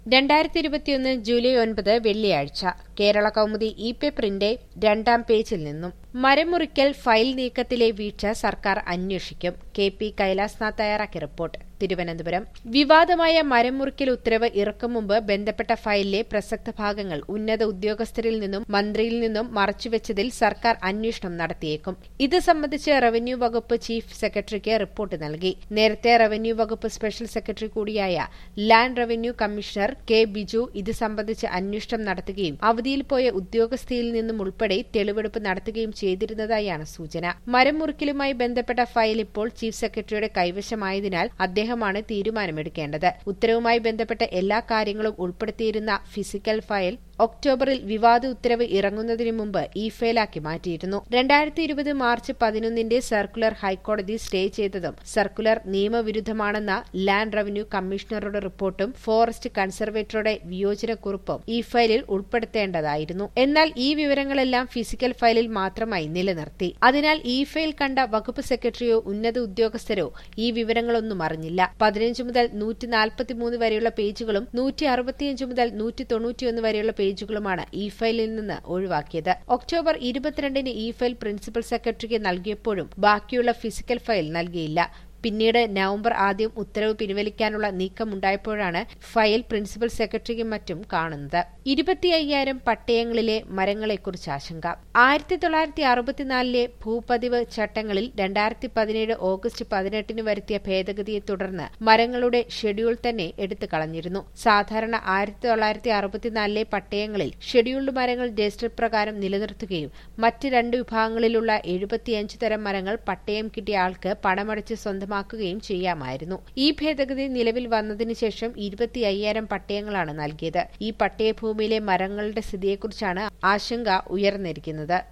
രണ്ടായിരത്തി ഇരുപത്തിയൊന്ന് ജൂലൈ ഒൻപത് വെള്ളിയാഴ്ച കേരള കൗമുദി ഇ പേപ്പറിന്റെ രണ്ടാം പേജിൽ നിന്നും മരമുറിക്കൽ ഫയൽ നീക്കത്തിലെ വീഴ്ച സർക്കാർ അന്വേഷിക്കും കെ പി കൈലാസ്നാഥ് തയ്യാറാക്കിയ റിപ്പോർട്ട് തിരുവനന്തപുരം വിവാദമായ മരം മുറിക്കൽ ഉത്തരവ് ഇറക്കും മുമ്പ് ബന്ധപ്പെട്ട ഫയലിലെ പ്രസക്ത ഭാഗങ്ങൾ ഉന്നത ഉദ്യോഗസ്ഥരിൽ നിന്നും മന്ത്രിയിൽ നിന്നും മറച്ചുവെച്ചതിൽ സർക്കാർ അന്വേഷണം നടത്തിയേക്കും ഇത് സംബന്ധിച്ച് റവന്യൂ വകുപ്പ് ചീഫ് സെക്രട്ടറിക്ക് റിപ്പോർട്ട് നൽകി നേരത്തെ റവന്യൂ വകുപ്പ് സ്പെഷ്യൽ സെക്രട്ടറി കൂടിയായ land revenue commissioner K Biju ഇത് സംബന്ധിച്ച് അന്വേഷണം നടത്തുകയും അവധിയിൽ പോയ ഉദ്യോഗസ്ഥയിൽ നിന്നും ഉൾപ്പെടെ തെളിവെടുപ്പ് നടത്തുകയും ചെയ്തിരുന്നതായാണ് സൂചന മരം മുറിക്കലുമായി ബന്ധപ്പെട്ട ഫയൽ ഇപ്പോൾ ചീഫ് സെക്രട്ടറിയുടെ കൈവശമായതിനാൽ അദ്ദേഹമാണ് തീരുമാനമെടുക്കേണ്ടത് ഉത്തരവുമായി ബന്ധപ്പെട്ട എല്ലാ കാര്യങ്ങളും ഉൾപ്പെടുത്തിയിരുന്ന ഫിസിക്കൽ ഫയൽ ഒക്ടോബറിൽ വിവാദ ഉത്തരവ് ഇറങ്ങുന്നതിന് മുമ്പ് ഇ ഫയലാക്കി മാറ്റിയിരുന്നു രണ്ടായിരത്തി ഇരുപത് മാർച്ച് പതിനൊന്നിന്റെ സർക്കുലർ ഹൈക്കോടതി സ്റ്റേ ചെയ്തതും സർക്കുലർ നിയമവിരുദ്ധമാണെന്ന ലാൻഡ് റവന്യൂ കമ്മീഷണറുടെ റിപ്പോർട്ടും ഫോറസ്റ്റ് കൺസർവേറ്ററുടെ വിയോജനക്കുറിപ്പും ഈ ഫയലിൽ ഉൾപ്പെടുത്തേണ്ടതായിരുന്നു എന്നാൽ ഈ വിവരങ്ങളെല്ലാം ഫിസിക്കൽ ഫയലിൽ മാത്രമായി നിലനിർത്തി അതിനാൽ ഇ ഫയൽ കണ്ട വകുപ്പ് സെക്രട്ടറിയോ ഉന്നത ഉദ്യോഗസ്ഥരോ ഈ വിവരങ്ങളൊന്നും അറിഞ്ഞില്ല പതിനഞ്ച് മുതൽ നൂറ്റി നാൽപ്പത്തിമൂന്ന് വരെയുള്ള പേജുകളും നൂറ്റി അറുപത്തിയഞ്ച് മുതൽ നൂറ്റി തൊണ്ണൂറ്റിയൊന്ന് വരെയുള്ള പേജുകളുമാണ് ഇ ഫയലിൽ നിന്ന് ഒഴിവാക്കിയത് ഒക്ടോബർ ഇരുപത്തിരണ്ടിന് ഇ ഫയൽ പ്രിൻസിപ്പൽ സെക്രട്ടറിക്ക് നൽകിയപ്പോഴും ബാക്കിയുള്ള ഫിസിക്കൽ ഫയൽ നൽകിയില്ല പിന്നീട് നവംബർ ആദ്യം ഉത്തരവ് പിൻവലിക്കാനുള്ള നീക്കമുണ്ടായപ്പോഴാണ് ഫയൽ പ്രിൻസിപ്പൽ സെക്രട്ടറിക്കും മറ്റും കാണുന്നത് ഇരുപത്തി അയ്യായിരം പട്ടയങ്ങളിലെ മരങ്ങളെക്കുറിച്ച് ആശങ്ക ആയിരത്തി തൊള്ളായിരത്തി അറുപത്തിനാലിലെ ഭൂപതിവ് ചട്ടങ്ങളിൽ രണ്ടായിരത്തി പതിനേഴ് ഓഗസ്റ്റ് പതിനെട്ടിന് വരുത്തിയ ഭേദഗതിയെ തുടർന്ന് മരങ്ങളുടെ ഷെഡ്യൂൾ തന്നെ എടുത്തു കളഞ്ഞിരുന്നു സാധാരണ ആയിരത്തി തൊള്ളായിരത്തി അറുപത്തിനാലിലെ പട്ടയങ്ങളിൽ ഷെഡ്യൂൾഡ് മരങ്ങൾ രജിസ്റ്റർ പ്രകാരം നിലനിർത്തുകയും മറ്റ് രണ്ട് വിഭാഗങ്ങളിലുള്ള എഴുപത്തിയഞ്ച് തരം മരങ്ങൾ പട്ടയം കിട്ടിയ ആൾക്ക് പണമടച്ച് സ്വന്തമാക്കുകയും ചെയ്യാമായിരുന്നു ഈ ഭേദഗതി നിലവിൽ വന്നതിന് ശേഷം ഇരുപത്തി അയ്യായിരം പട്ടയങ്ങളാണ് നൽകിയത് ഈ പട്ടയഭൂമിയിലെ മരങ്ങളുടെ സ്ഥിതിയെക്കുറിച്ചാണ് ആശങ്ക ഉയർന്നിരിക്കുന്നത്